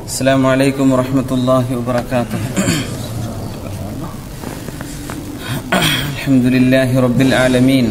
السلام عليكم ورحمة الله وبركاته الحمد لله رب العالمين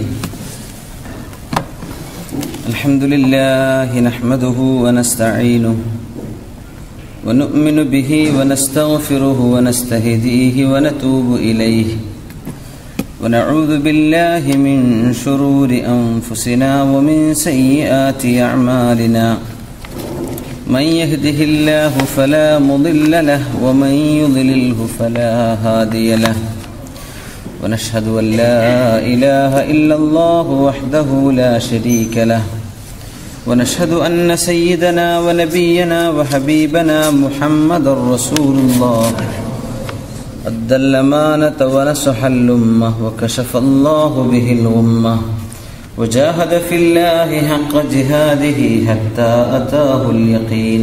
الحمد لله نحمده ونستعينه ونؤمن به ونستغفره ونستهديه ونتوب إليه ونعوذ بالله من شرور أنفسنا ومن سيئات أعمالنا من يهده الله فلا مضل له ومن يضلله فلا هادي له ونشهد أن لا إله إلا الله وحده لا شريك له ونشهد أن سيدنا ونبينا وحبيبنا محمد رسول الله أدى الأمانة ونصح الأمة وكشف الله به الغمة وجاهد في الله حق جهاده حتى أتاه اليقين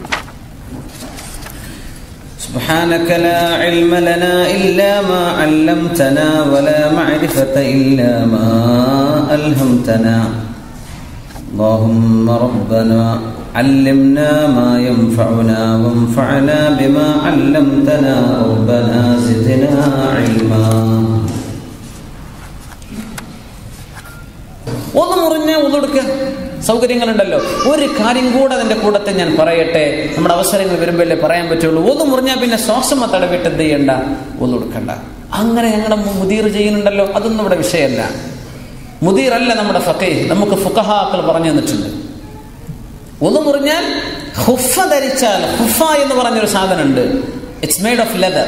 سبحانك لا علم لنا إلا ما علمتنا ولا معرفة إلا ما ألهمتنا اللهم ربنا علمنا ما ينفعنا وانفعنا بما علمتنا ربنا زدنا علما ഒന്ന് മുറിഞ്ഞ ഒന്നെടുക്കുക സൗകര്യങ്ങളുണ്ടല്ലോ ഒരു കാര്യം കൂടെ അതിന്റെ കൂടത്തെ ഞാൻ പറയട്ടെ നമ്മുടെ അവസരങ്ങൾ വരുമ്പോഴല്ലേ പറയാൻ പറ്റുള്ളൂ ഒന്ന് മുറിഞ്ഞാൽ പിന്നെ ശ്വാസം തടവിട്ട് എന്ത് ചെയ്യണ്ട ഒന്നെടുക്കണ്ട അങ്ങനെ ഞങ്ങളുടെ മുദീർ ചെയ്യുന്നുണ്ടല്ലോ അതൊന്നും ഇവിടെ വിഷയമല്ല മുദീർ അല്ല നമ്മുടെ ഫക്കേ നമുക്ക് ഫുക്കഹാക്കൾ പറഞ്ഞു തന്നിട്ടുണ്ട് ഒന്ന് മുറിഞ്ഞാൽ ഹുഫ ധരിച്ചാൽ ഹുഫ എന്ന് പറഞ്ഞൊരു സാധനമുണ്ട് ഇറ്റ്സ് മെയ്ഡ് ഓഫ് ലെതർ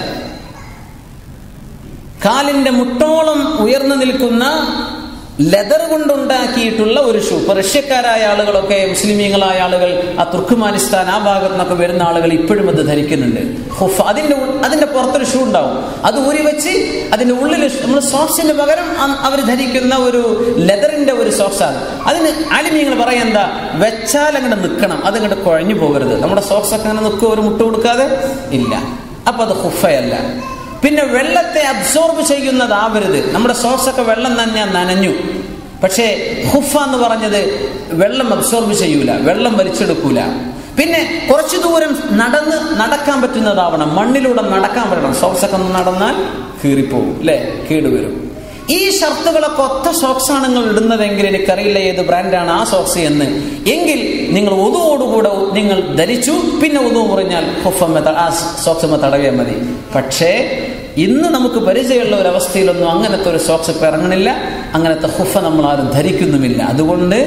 കാലിന്റെ മുട്ടോളം ഉയർന്നു നിൽക്കുന്ന ലെതർ കൊണ്ടുണ്ടാക്കിയിട്ടുള്ള ഒരു ഷൂ ഇപ്പൊ റഷ്യക്കാരായ ആളുകളൊക്കെ മുസ്ലിമീങ്ങളായ ആളുകൾ ആ തുർക്കുമാനിസ്ഥാൻ ആ ഭാഗത്ത് നിന്നൊക്കെ വരുന്ന ആളുകൾ ഇപ്പോഴും അത് ധരിക്കുന്നുണ്ട് ഹുഫ അതിന്റെ അതിന്റെ പുറത്തൊരു ഷൂ ഉണ്ടാവും അത് ഊരി വെച്ച് അതിന്റെ ഉള്ളിൽ നമ്മൾ സോക്സിന് പകരം അവർ ധരിക്കുന്ന ഒരു ലെതറിന്റെ ഒരു സോക്സാണ് അതിന് ആലിമീങ്ങൾ പറയാൻ എന്താ വെച്ചാൽ അങ്ങോട്ട് നിൽക്കണം അത് അങ്ങോട്ട് കുഴഞ്ഞു പോകരുത് നമ്മുടെ സോക്സ് ഒക്കെ അങ്ങനെ നിൽക്കുക ഒരു മുട്ട കൊടുക്കാതെ ഇല്ല അപ്പൊ അത് ഹുഫയല്ല പിന്നെ വെള്ളത്തെ അബ്സോർബ് ചെയ്യുന്നതാവരുത് നമ്മുടെ സോക്സ് ഒക്കെ വെള്ളം തന്നെ നനഞ്ഞു പക്ഷേ ഹുഫ എന്ന് പറഞ്ഞത് വെള്ളം അബ്സോർബ് ചെയ്യൂല വെള്ളം വലിച്ചെടുക്കൂല പിന്നെ കുറച്ചു ദൂരം നടന്ന് നടക്കാൻ പറ്റുന്നതാവണം മണ്ണിലൂടെ നടക്കാൻ പറ്റണം സോക്സ് ഒക്കെ നടന്നാൽ കീറിപ്പോവും അല്ലെ കേടുവരും ഈ ഷർട്ടുകളൊക്കെ ഒത്ത സോക്സ് ആണ് നിങ്ങൾ ഇടുന്നതെങ്കിൽ എനിക്കറിയില്ല ഏത് ബ്രാൻഡാണ് ആ സോക്സ് എന്ന് എങ്കിൽ നിങ്ങൾ ഒതുവോടുകൂടെ നിങ്ങൾ ധരിച്ചു പിന്നെ ഒതു മുറിഞ്ഞാൽ ഹുഫമ്മ ആ സോക്സമ്മ തടവിയാൽ മതി പക്ഷേ ഇന്ന് നമുക്ക് പരിചയമുള്ള ഒരു അവസ്ഥയിലൊന്നും അങ്ങനത്തെ ഒരു സോക്സ് ഇപ്പം ഇറങ്ങണില്ല അങ്ങനത്തെ ഹുഫ നമ്മൾ ആരും ധരിക്കുന്നുമില്ല അതുകൊണ്ട്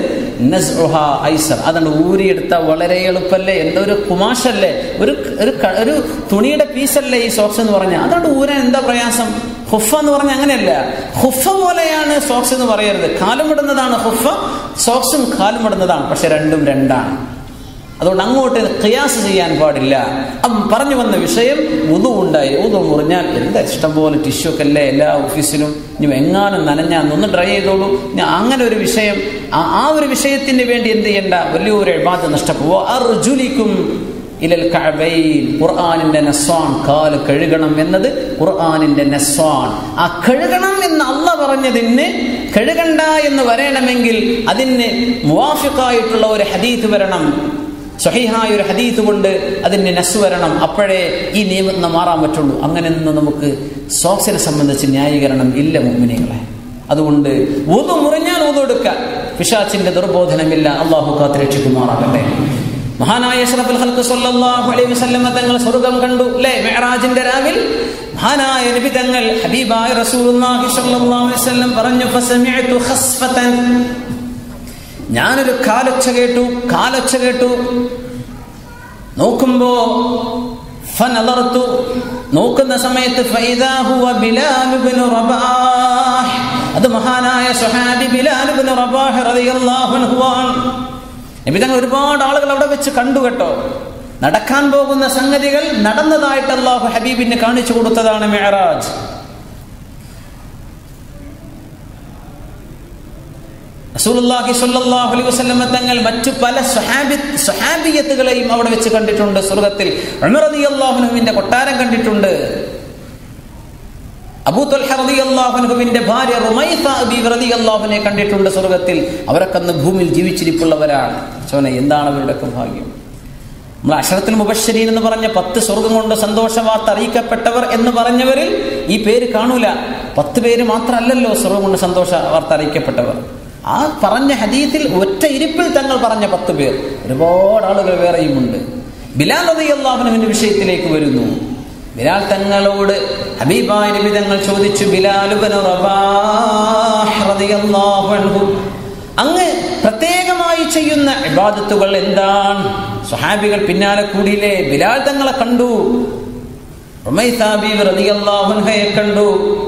ഐസർ അതുകൊണ്ട് ഊരിയെടുത്ത വളരെ എളുപ്പല്ലേ എന്തോ ഒരു കുമാഷല്ലേ ഒരു ഒരു ഒരു തുണിയുടെ പീസല്ലേ ഈ സോക്സ് എന്ന് പറഞ്ഞാൽ അതുകൊണ്ട് ഊരാൻ എന്താ പ്രയാസം ഹുഫ എന്ന് പറഞ്ഞാൽ അങ്ങനെയല്ല ഹുഫ പോലെയാണ് സോക്സ് എന്ന് പറയരുത് കാലുമിടുന്നതാണ് ഹുഫ സോക്സും കാലുമിടുന്നതാണ് പക്ഷെ രണ്ടും രണ്ടാണ് അതുകൊണ്ട് അങ്ങോട്ട് ഖിയാസ് ചെയ്യാൻ പാടില്ല അപ്പം പറഞ്ഞു വന്ന വിഷയം ഉതു ഉണ്ടായി ഉതു മുറിഞ്ഞാൽ എന്താ ഇഷ്ടം പോലെ ടിഷ്യൂ ഒക്കെ അല്ലേ എല്ലാ ഓഫീസിലും ഇനി എങ്ങാനും നനഞ്ഞാൽ ഒന്ന് ഡ്രൈ ചെയ്തോളൂ ഞാൻ അങ്ങനെ ഒരു വിഷയം ആ ഒരു വിഷയത്തിന് വേണ്ടി എന്ത് ചെയ്യണ്ട വലിയൊരു എഴുപാത്ത് നഷ്ടപ്പോവോ അർജുലിക്കും ഇലൽ കഅബൈൻ ഖുർആനിന്റെ നസ്വാൻ കാല് കഴുകണം എന്നത് ഖുർആനിന്റെ നസ്വാൻ ആ കഴുകണം എന്ന് അല്ല പറഞ്ഞതിന് കഴുകണ്ട എന്ന് വരണമെങ്കിൽ അതിന് മുവാഫിക്കായിട്ടുള്ള ഒരു ഹദീത്ത് വരണം സഹിഹായ ഒരു ഹദീത്ത് കൊണ്ട് അതിന് നസ് വരണം അപ്പോഴേ ഈ നിയമത്തിന് മാറാൻ പറ്റുള്ളൂ അങ്ങനെയൊന്നും നമുക്ക് സോക്സിനെ സംബന്ധിച്ച് ന്യായീകരണം ഇല്ല മുമ്മിനികളെ അതുകൊണ്ട് ഊതു മുറിഞ്ഞാൽ ഊതെടുക്കുക പിശാച്ചിന്റെ ദുർബോധനമില്ല അള്ളാഹു കാത്ത് രക്ഷിക്കുമാറാകട്ടെ മഹാനായ അഷ്റഫുൽ ഖൽഖ് സല്ലല്ലാഹു അലൈഹി വസല്ലം തങ്ങൾ സ്വർഗ്ഗം കണ്ടു അല്ലേ മിഅ്റാജിന്റെ രാവിൽ മഹാനായ നബി തങ്ങൾ ഹബീബായ റസൂലുള്ളാഹി സ്വല്ലല്ലാഹു അലൈഹി വസല്ലം പറഞ്ഞു ഫസമിഅതു ഖസ്ഫതൻ ഞാനൊരു കാലൊച്ച കേട്ടു കാലൊച്ച കേട്ടു നോക്കുമ്പോ ഫനളർത്തു നോക്കുന്ന സമയത്ത് ഫൈദാ ഹുവ ബിലാൽ ഇബ്നു റബാഹ് അത് മഹാനായ സ്വഹാബി ബിലാൽ ഇബ്നു റബാഹ് റളിയല്ലാഹു അൻഹു ആണ് നബി തങ്ങൾ ഒരുപാട് ആളുകൾ അവിടെ വെച്ച് കണ്ടു കേട്ടോ നടക്കാൻ പോകുന്ന സംഗതികൾ നടന്നതായിട്ട് അള്ളാഹു ഹബീബിനെ കാണിച്ചു കൊടുത്തതാണ് മെഹറാജ് റസൂലുള്ളാഹി സ്വല്ലല്ലാഹു അലൈഹി വസല്ലം തങ്ങൾ മറ്റു പല സ്വഹാബി സ്വഹാബിയത്തുകളെയും അവിടെ വെച്ച് കണ്ടിട്ടുണ്ട് സ്വർഗത്തിൽ ഉമർ റളിയല്ലാഹു അൻഹുവിന്റെ കൊട്ടാരം കണ്ടിട്ടുണ്ട് അബൂ ത്വൽഹ റളിയല്ലാഹു അൻഹുവിന്റെ ഭാര്യ റുമൈസ ബീവി റളിയല്ലാഹുവിനെ കണ്ടിട്ടുണ്ട് സ്വർഗത്തിൽ അവരൊക്കെ അന്ന് ഭൂമിയിൽ ജീവിച്ചിരിപ്പുള്ളവരാണ് ചോനെ എന്താണ് അവരുടെയൊക്കെ ഭാഗ്യം നമ്മൾ അഷറത്തിൽ മുബശ്ശരീൻ എന്ന് പറഞ്ഞ പത്ത് സ്വർഗം കൊണ്ട് സന്തോഷ വാർത്ത അറിയിക്കപ്പെട്ടവർ എന്ന് പറഞ്ഞവരിൽ ഈ പേര് കാണൂല പത്ത് പേര് മാത്രമല്ലല്ലോ സ്വർഗം കൊണ്ട് സന്തോഷ വാർത്ത അറിയിക്കപ്പെട്ടവർ ആ പറഞ്ഞ ഹദീത്തിൽ ഒറ്റ ഇരിപ്പിൽ തങ്ങൾ പറഞ്ഞ പത്ത് പേർ ഒരുപാട് ആളുകൾ വേറെയുമുണ്ട് ബിലാൽ റളിയല്ലാഹുവിന്റെ വിഷയത്തിലേക്ക് വരുന്നു ബിലാൽ തങ്ങളോട് ഹബീബായ നബി തങ്ങൾ ചോദിച്ചു ബിലാലുബൻ അങ്ങ് പ്രത്യേകമായി ചെയ്യുന്ന ഇബാദത്തുകൾ എന്താണ് സ്വഹാബികൾ പിന്നാലെ കൂടിയില്ലേ ബിലാൽ തങ്ങളെ കണ്ടു റളിയല്ലാഹുൻഹയെ കണ്ടു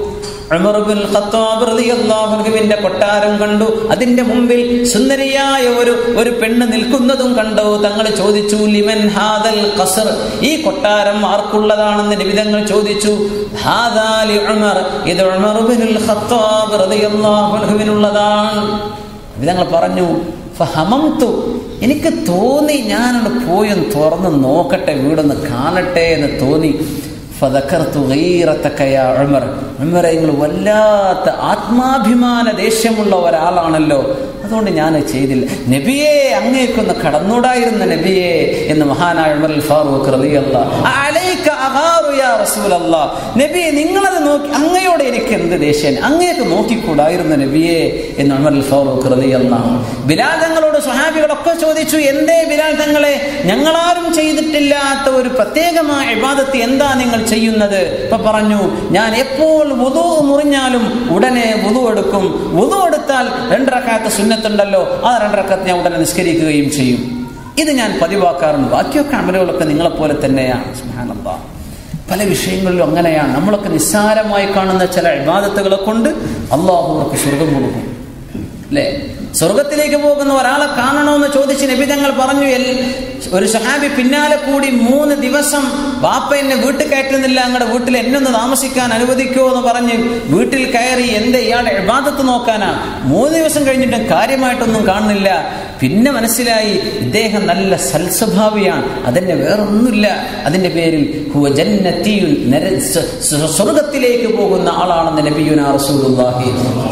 ഖത്താബിന്റെ കൊട്ടാരം കണ്ടു അതിന്റെ മുമ്പിൽ സുന്ദരിയായ ഒരു ഒരു പെണ്ണ് നിൽക്കുന്നതും കണ്ടു തങ്ങൾ ചോദിച്ചു ലിമൻ ഹാദൽ ഖസർ ഈ കൊട്ടാരം ആർക്കുള്ളതാണെന്ന് നിബിതങ്ങൾ ചോദിച്ചു ഹാദാലി ഉമർ ഇത് ഉമർ ബിനുൽ ഖത്താബ് റളിയല്ലാഹു അൻഹുവിനുള്ളതാണ് നിബിതങ്ങൾ പറഞ്ഞു ഫഹമംതു എനിക്ക് തോന്നി ഞാനൊന്ന് പോയി ഒന്ന് തുറന്ന് നോക്കട്ടെ വീടൊന്ന് കാണട്ടെ എന്ന് തോന്നി ഫതക്കർത്തു ഗൈറത്തക്കയ ഉമർ ഉമറെ നിങ്ങൾ വല്ലാത്ത ആത്മാഭിമാന ദേഷ്യമുള്ള ഒരാളാണല്ലോ അതുകൊണ്ട് ഞാൻ ചെയ്തില്ല നബിയെ അങ്ങേക്കൊന്ന് കടന്നൂടായിരുന്ന നബിയെ എന്ന് മഹാനായ ഉമർ ഫാറൂഖ് റളിയല്ല അലൈക അഗാറു യാ റസൂലല്ല നബിയെ നിങ്ങളത് നോക്കി അങ്ങയോട് എനിക്ക് എന്ത് ദേഷ്യം അങ്ങേക്ക് നോക്കിക്കൂടായിരുന്ന നബിയെ എന്ന് ഉമർ ഫാറൂഖ് റളിയല്ല ബിലാൽ തങ്ങളോട് സ്വഹാബികളൊക്കെ ചോദിച്ചു എന്തേ ബിലാൽ തങ്ങളെ ഞങ്ങളാരും ചെയ്തിട്ടില്ലാത്ത ഒരു പ്രത്യേകമായ ഇബാദത്ത് എന്താ നിങ്ങൾ ചെയ്യുന്നത് ഇപ്പൊ പറഞ്ഞു ഞാൻ എപ്പോൾ വുതു മുറിഞ്ഞാലും ഉടനെ വുതു എടുക്കും വുതു എടുത്താൽ രണ്ടരക്കാത്ത സുന്നത്തുണ്ടല്ലോ ആ രണ്ടരക്കത്ത് ഞാൻ ഉടനെ നിസ്കരിക്കുകയും ചെയ്യും ഇത് ഞാൻ പതിവാക്കാറുണ്ട് ബാക്കിയൊക്കെ അമലുകളൊക്കെ നിങ്ങളെപ്പോലെ തന്നെയാണ് സുബ്ഹാനല്ലാഹ് പല വിഷയങ്ങളിലും അങ്ങനെയാണ് നമ്മളൊക്കെ നിസ്സാരമായി കാണുന്ന ചില ഇബാദത്തുകളെ കൊണ്ട് അള്ളാഹു അവർക്ക് സ്വർഗം കൊടുക്കും അല്ലേ സ്വർഗത്തിലേക്ക് പോകുന്ന ഒരാളെ കാണണമെന്ന് ചോദിച്ച് നബി തങ്ങൾ പറഞ്ഞു ഒരു സഹാബി പിന്നാലെ കൂടി മൂന്ന് ദിവസം ബാപ്പ എന്നെ വീട്ടിൽ കയറ്റുന്നില്ല അങ്ങടെ വീട്ടിൽ എന്നെ ഒന്ന് താമസിക്കാൻ അനുവദിക്കുമോ എന്ന് പറഞ്ഞ് വീട്ടിൽ കയറി എന്റെ ഇയാളുടെ ഇബാദത്ത് നോക്കാനാ മൂന്ന് ദിവസം കഴിഞ്ഞിട്ടും കാര്യമായിട്ടൊന്നും കാണുന്നില്ല പിന്നെ മനസ്സിലായി ഇദ്ദേഹം നല്ല സൽസ്വഭാവിയാണ് അതിന്റെ വേറൊന്നുമില്ല അതിന്റെ പേരിൽ ഹുവ ജന്നത്തിയുൻ നര- സ്വ- സ്വ- സ്വർഗത്തിലേക്ക് പോകുന്ന ആളാണെന്ന് നബിയുന റസൂലുള്ളാഹി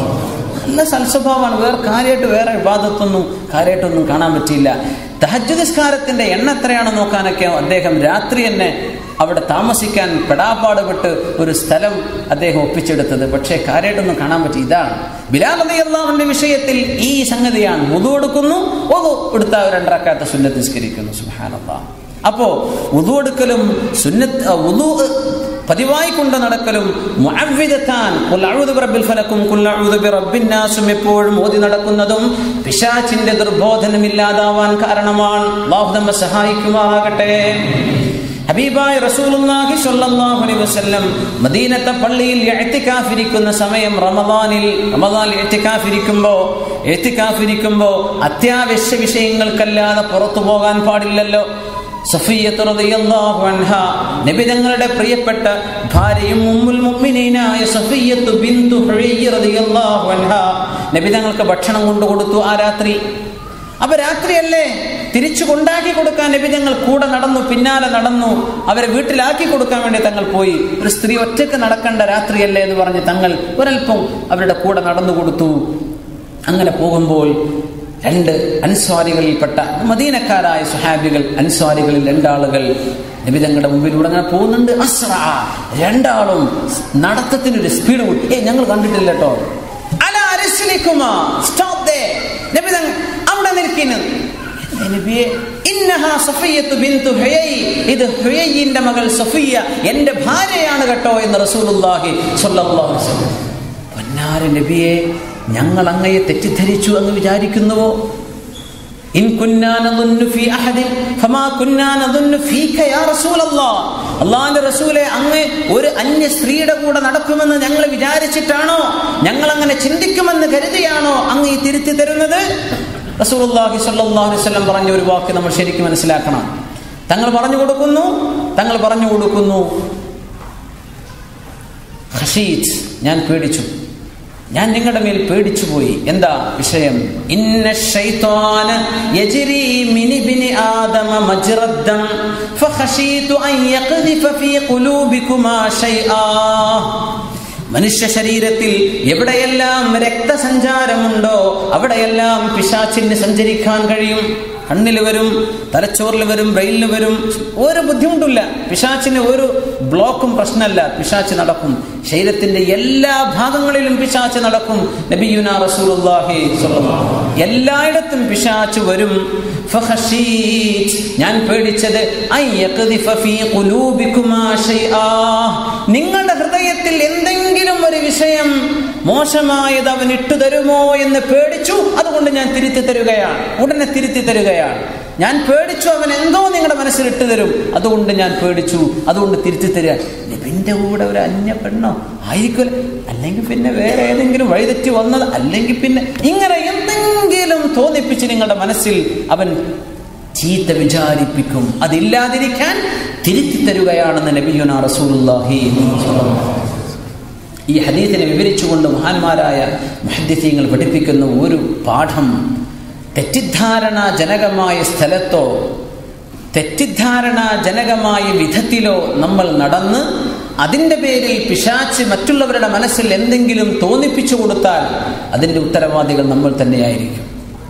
നല്ല സൽസ്വഭാവമാണ് വേറെ കാര്യമായിട്ട് വേറെ വിവാദത്തൊന്നും കാര്യമായിട്ടൊന്നും കാണാൻ പറ്റിയില്ല തഹജ് നിസ്കാരത്തിന്റെ എണ്ണ എത്രയാണെന്ന് നോക്കാനൊക്കെ അദ്ദേഹം രാത്രി തന്നെ അവിടെ താമസിക്കാൻ പെടാപ്പാട് പെട്ട് ഒരു സ്ഥലം അദ്ദേഹം ഒപ്പിച്ചെടുത്തത് പക്ഷേ കാര്യമായിട്ടൊന്നും കാണാൻ പറ്റി ഇതാണ് ബിലാൽ അലി അള്ളാഹുവിന്റെ വിഷയത്തിൽ ഈ സംഗതിയാണ് മുതു എടുക്കുന്നു ഒതു എടുത്ത രണ്ടരക്കാത്ത സുന്നത്ത് നിസ്കരിക്കുന്നു സുഹാനല്ലാ അപ്പോ ഉതു എടുക്കലും സുന്നത്ത് ഉതു പതിവായി കൊണ്ട് നടക്കലും മുഅവ്വിദത്താൻ ഖുൽ അഊദു ബിറബ്ബിൽ ഫലക്കും ഖുൽ അഊദു ബിറബ്ബിൻ നാസും എപ്പോഴും ഓതി നടക്കുന്നതും പിശാചിന്റെ ദുർബോധനം ഇല്ലാതാവാൻ കാരണമാണ് അല്ലാഹു നമ്മെ സഹായിക്കുമാറാകട്ടെ ഹബീബായ റസൂലുള്ളാഹി സ്വല്ലല്ലാഹു അലൈഹി വസല്ലം മദീനത്തെ പള്ളിയിൽ ഇഅ്തികാഫിരിക്കുന്ന സമയം റമദാനിൽ റമദാനിൽ ഇഅ്തികാഫിരിക്കുമ്പോൾ ഇഅ്തികാഫിരിക്കുമ്പോൾ അത്യാവശ്യ വിഷയങ്ങൾക്കല്ലാതെ പുറത്തു പോകാൻ പാടില്ലല്ലോ സഫിയ്യത്ത് റളിയല്ലാഹു അൻഹ നബി തങ്ങളുടെ പ്രിയപ്പെട്ട ഭാര്യയും ഉമ്മുൽ മുഅ്മിനീനായ സഫിയ്യത്ത് ബിന്തു ഹുഴയ്യ റളിയല്ലാഹു അൻഹ നബി തങ്ങൾക്ക് ഭക്ഷണം കൊണ്ടു കൊടുത്തു ആ രാത്രി അപ്പൊ രാത്രിയല്ലേ തിരിച്ചു കൊണ്ടാക്കി കൊടുക്കാൻ നബി തങ്ങൾ കൂടെ നടന്നു പിന്നാലെ നടന്നു അവരെ വീട്ടിലാക്കി കൊടുക്കാൻ വേണ്ടി തങ്ങൾ പോയി ഒരു സ്ത്രീ ഒറ്റയ്ക്ക് നടക്കേണ്ട രാത്രിയല്ലേ എന്ന് പറഞ്ഞ് തങ്ങൾ ഒരൽപ്പം അവരുടെ കൂടെ നടന്നു കൊടുത്തു അങ്ങനെ പോകുമ്പോൾ രണ്ട് അൻസ്വാരികളിൽപ്പെട്ട മദീനക്കാരായ സുഹാബികൾ അൻസ്വാരികളിൽ രണ്ടാളുകൾ നബിതങ്ങളുടെ മുമ്പിലൂടെ അങ്ങനെ പോകുന്നുണ്ട് അസ്ര രണ്ടാളും നടത്തത്തിനൊരു സ്പീഡ് കൂടി ഏ ഞങ്ങൾ കണ്ടിട്ടില്ല കേട്ടോ അല അരസിലേക്കുമാ സ്റ്റോപ്പ് ദേ നബിതങ്ങൾ അവിടെ നിൽക്കുന്നു നബിയെ ഇന്നഹാ സഫിയ്യത്തു ബിന്തു ഹുയൈ ഇത് ഹുയൈന്റെ മകൾ സഫിയ എന്റെ ഭാര്യയാണ് കേട്ടോ എന്ന് റസൂലുള്ളാഹി സ്വല്ലല്ലാഹു അലൈഹി വസല്ലം പൊന്നാര നബിയെ ഞങ്ങൾ അങ്ങയെ തെറ്റിദ്ധരിച്ചു എന്ന് വിചാരിക്കുന്നുവോ ഇൻ കുന്നാ നദുന്നു ഫീ അഹദിൻ ഫമാ കുന്നാ നദുന്നു ഫീക യാ റസൂലല്ലാഹ് അല്ലാഹുവിന്റെ റസൂലെ അങ്ങ് ഒരു അന്യ സ്ത്രീയുടെ കൂടെ നടക്കുമെന്ന് ഞങ്ങൾ വിചാരിച്ചിട്ടാണോ ഞങ്ങൾ അങ്ങനെ ചിന്തിക്കുമെന്ന് കരുതിയാണോ അങ്ങ് ഈ തിരുത്തി തരുന്നത് റസൂലുള്ളാഹി സ്വല്ലല്ലാഹു അലൈഹി വസല്ലം പറഞ്ഞ ഒരു വാക്ക് നമ്മൾ ശരിക്കും മനസ്സിലാക്കണം തങ്ങൾ പറഞ്ഞു കൊടുക്കുന്നു തങ്ങൾ പറഞ്ഞു കൊടുക്കുന്നു ഖശീത് ഞാൻ പേടിച്ചു ഞാൻ നിങ്ങളുടെ മേൽ പേടിച്ചു പോയി എന്താ വിഷയം ഇന്ന ശൈത്വാന യജ്രി മിൻ ഇബ്നി ആദമ മജ്റദ്ദം ഫഖശീതു അൻ യഖ്ദിഫ ഫീ ഖുലൂബികുമാ ശൈആ മനുഷ്യ ശരീരത്തിൽ എവിടെയെല്ലാം രക്തസഞ്ചാരമുണ്ടോ അവിടെയെല്ലാം പിശാച്ചിന് സഞ്ചരിക്കാൻ കഴിയും കണ്ണിൽ വരും തലച്ചോറിൽ വരും ബ്രെയിനിൽ വരും ഒരു ബുദ്ധിമുട്ടില്ല പിശാച്ചിന് ഒരു ബ്ലോക്കും പ്രശ്നമല്ല പിശാച്ച് നടക്കും ശരീരത്തിന്റെ എല്ലാ ഭാഗങ്ങളിലും പിശാച്ച് നടക്കും നബിയുന റസൂലുള്ളാഹി സ്വല്ലല്ലാഹു എല്ലായിടത്തും പിശാച്ച് വരും ഫഖശീത് ഞാൻ പേടിച്ചത് ഐ യഖ്ദിഫ ഫീ ഖുലൂബികുമാ ശൈആ നിങ്ങളുടെ ഹൃദയത്തിൽ എന്തെങ്കിലും ഒരു വിഷയം മോശമായത് അവൻ ഇട്ടു തരുമോ എന്ന് പേടിച്ചു അതുകൊണ്ട് ഞാൻ തിരുത്തി തരുകയാണ് ഉടനെ തിരുത്തി തരുകയാണ് ഞാൻ പേടിച്ചു അവൻ എന്തോ നിങ്ങളുടെ മനസ്സിൽ ഇട്ടു തരും അതുകൊണ്ട് ഞാൻ പേടിച്ചു അതുകൊണ്ട് തിരുത്തി തരിക നബിന്റെ കൂടെ ഒരു അന്യ പെണ്ണോ ആയിരിക്കും അല്ലെങ്കിൽ പിന്നെ വേറെ ഏതെങ്കിലും വഴിതെറ്റി വന്നത് അല്ലെങ്കിൽ പിന്നെ ഇങ്ങനെ എന്തെങ്കിലും തോന്നിപ്പിച്ച് നിങ്ങളുടെ മനസ്സിൽ അവൻ ചീത്ത വിചാരിപ്പിക്കും അതില്ലാതിരിക്കാൻ തിരുത്തി തരുകയാണെന്ന് നബിയുന റസൂലുള്ളാഹി ഈ ഹദീസിനെ വിവരിച്ചുകൊണ്ട് മഹാന്മാരായ മുഹദ്ദിസീങ്ങൾ പഠിപ്പിക്കുന്ന ഒരു പാഠം തെറ്റിദ്ധാരണ ജനകമായ സ്ഥലത്തോ തെറ്റിദ്ധാരണ ജനകമായ വിധത്തിലോ നമ്മൾ നടന്ന് അതിൻ്റെ പേരിൽ പിശാച്ച് മറ്റുള്ളവരുടെ മനസ്സിൽ എന്തെങ്കിലും തോന്നിപ്പിച്ചു കൊടുത്താൽ അതിൻ്റെ ഉത്തരവാദികൾ നമ്മൾ തന്നെയായിരിക്കും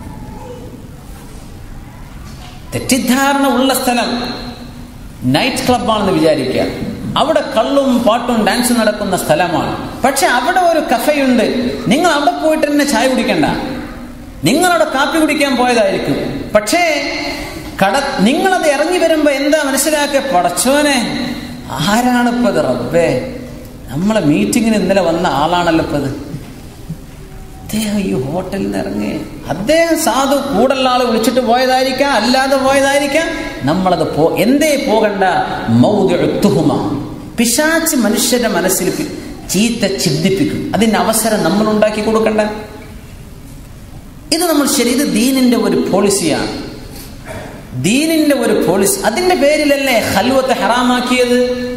തെറ്റിദ്ധാരണ ഉള്ള സ്ഥലം നൈറ്റ് ക്ലബാണെന്ന് വിചാരിക്കുക അവിടെ കള്ളും പാട്ടും ഡാൻസും നടക്കുന്ന സ്ഥലമാണ് പക്ഷെ അവിടെ ഒരു കഫയുണ്ട് നിങ്ങൾ അവിടെ പോയിട്ട് തന്നെ ചായ കുടിക്കണ്ട നിങ്ങളവിടെ കാപ്പി കുടിക്കാൻ പോയതായിരിക്കും പക്ഷേ കട നിങ്ങളത് ഇറങ്ങി വരുമ്പോ എന്താ മനസ്സിലാക്കിയ പടച്ചോനെ ആരാണിപ്പോ ഇത് റബ്ബേ നമ്മളെ മീറ്റിങ്ങിന് ഇന്നലെ വന്ന ആളാണല്ലോ ഇപ്പത് അദ്ദേഹം ഈ ഹോട്ടലിൽ നിന്ന് ഇറങ്ങി അദ്ദേഹം സാധു കൂടുള്ള ആൾ വിളിച്ചിട്ട് പോയതായിരിക്കാം അല്ലാതെ പോയതായിരിക്കാം നമ്മളത് പോ എന്തേ പോകണ്ട മൗതുഹുമ പിശാച്ച് മനുഷ്യന്റെ മനസ്സിൽ ചീത്ത ചിന്തിപ്പിക്കും അതിന് അവസരം നമ്മൾ ഉണ്ടാക്കി കൊടുക്കണ്ട ഇത് നമ്മൾ ശരി ഇത് ദീനിന്റെ ഒരു പോളിസിയാണ് ദീനിന്റെ ഒരു പോളിസി അതിന്റെ പേരിലല്ലേ ഹൽവത്ത് ഹറാമാക്കിയത്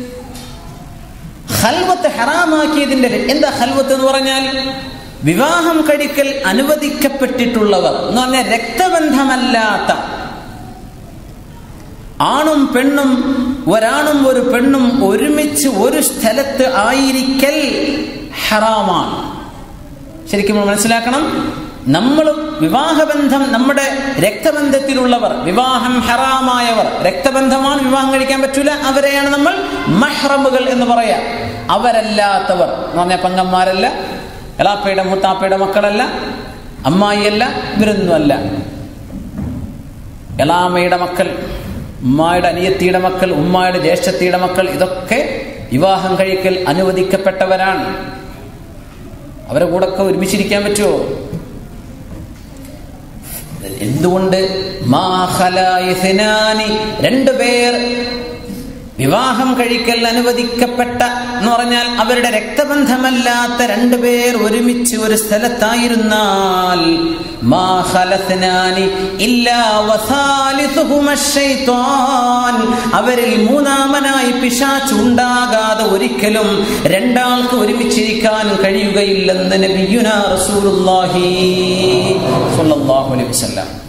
ഹൽവത്ത് ഹറാമാക്കിയതിന്റെ എന്താ ഹൽവത്ത് എന്ന് പറഞ്ഞാൽ വിവാഹം കഴിക്കൽ അനുവദിക്കപ്പെട്ടിട്ടുള്ളവർ എന്ന് പറഞ്ഞാൽ രക്തബന്ധമല്ലാത്ത ആണും പെണ്ണും ഒരാണും ഒരു പെണ്ണും ഒരുമിച്ച് ഒരു സ്ഥലത്ത് ആയിരിക്കൽ ഹറാമാണ് ശരിക്കും നമ്മൾ മനസ്സിലാക്കണം നമ്മൾ വിവാഹബന്ധം നമ്മുടെ രക്തബന്ധത്തിലുള്ളവർ വിവാഹം ഹറാമായവർ രക്തബന്ധമാണ് വിവാഹം കഴിക്കാൻ പറ്റൂല അവരെയാണ് നമ്മൾ മഹ്റമുകൾ എന്ന് പറയാ അവരല്ലാത്തവർ എന്ന് പറഞ്ഞാൽ പങ്കന്മാരല്ല എളാപ്പയുടെ മൂത്താപ്പയുടെ മക്കളല്ല അമ്മായിയല്ല ഇവരൊന്നുമല്ല എളാമയുടെ മക്കൾ ഉമ്മായുടെ അനിയത്തിയുടെ മക്കൾ ഉമ്മായുടെ ജ്യേഷ്ഠത്തിയുടെ മക്കൾ ഇതൊക്കെ വിവാഹം കഴിക്കൽ അനുവദിക്കപ്പെട്ടവരാണ് അവരെ കൂടെ ഒക്കെ ഒരുമിച്ചിരിക്കാൻ പറ്റുമോ എന്തുകൊണ്ട് രണ്ടുപേർ വിവാഹം കഴിക്കൽ അനുവദിക്കപ്പെട്ട എന്ന് പറഞ്ഞാൽ അവരുടെ രക്തബന്ധമല്ലാത്ത രണ്ടുപേർ ഒരുമിച്ച് ഒരു സ്ഥലത്തായിരുന്നാൽ അവരിൽ മൂന്നാമനായി പിശാച്ച് ഉണ്ടാകാതെ ഒരിക്കലും രണ്ടാൾക്ക് ഒരുമിച്ചിരിക്കാൻ കഴിയുകയില്ലെന്ന് നബിയുന റസൂലുള്ളാഹി സ്വല്ലല്ലാഹു അലൈഹി വസല്ലം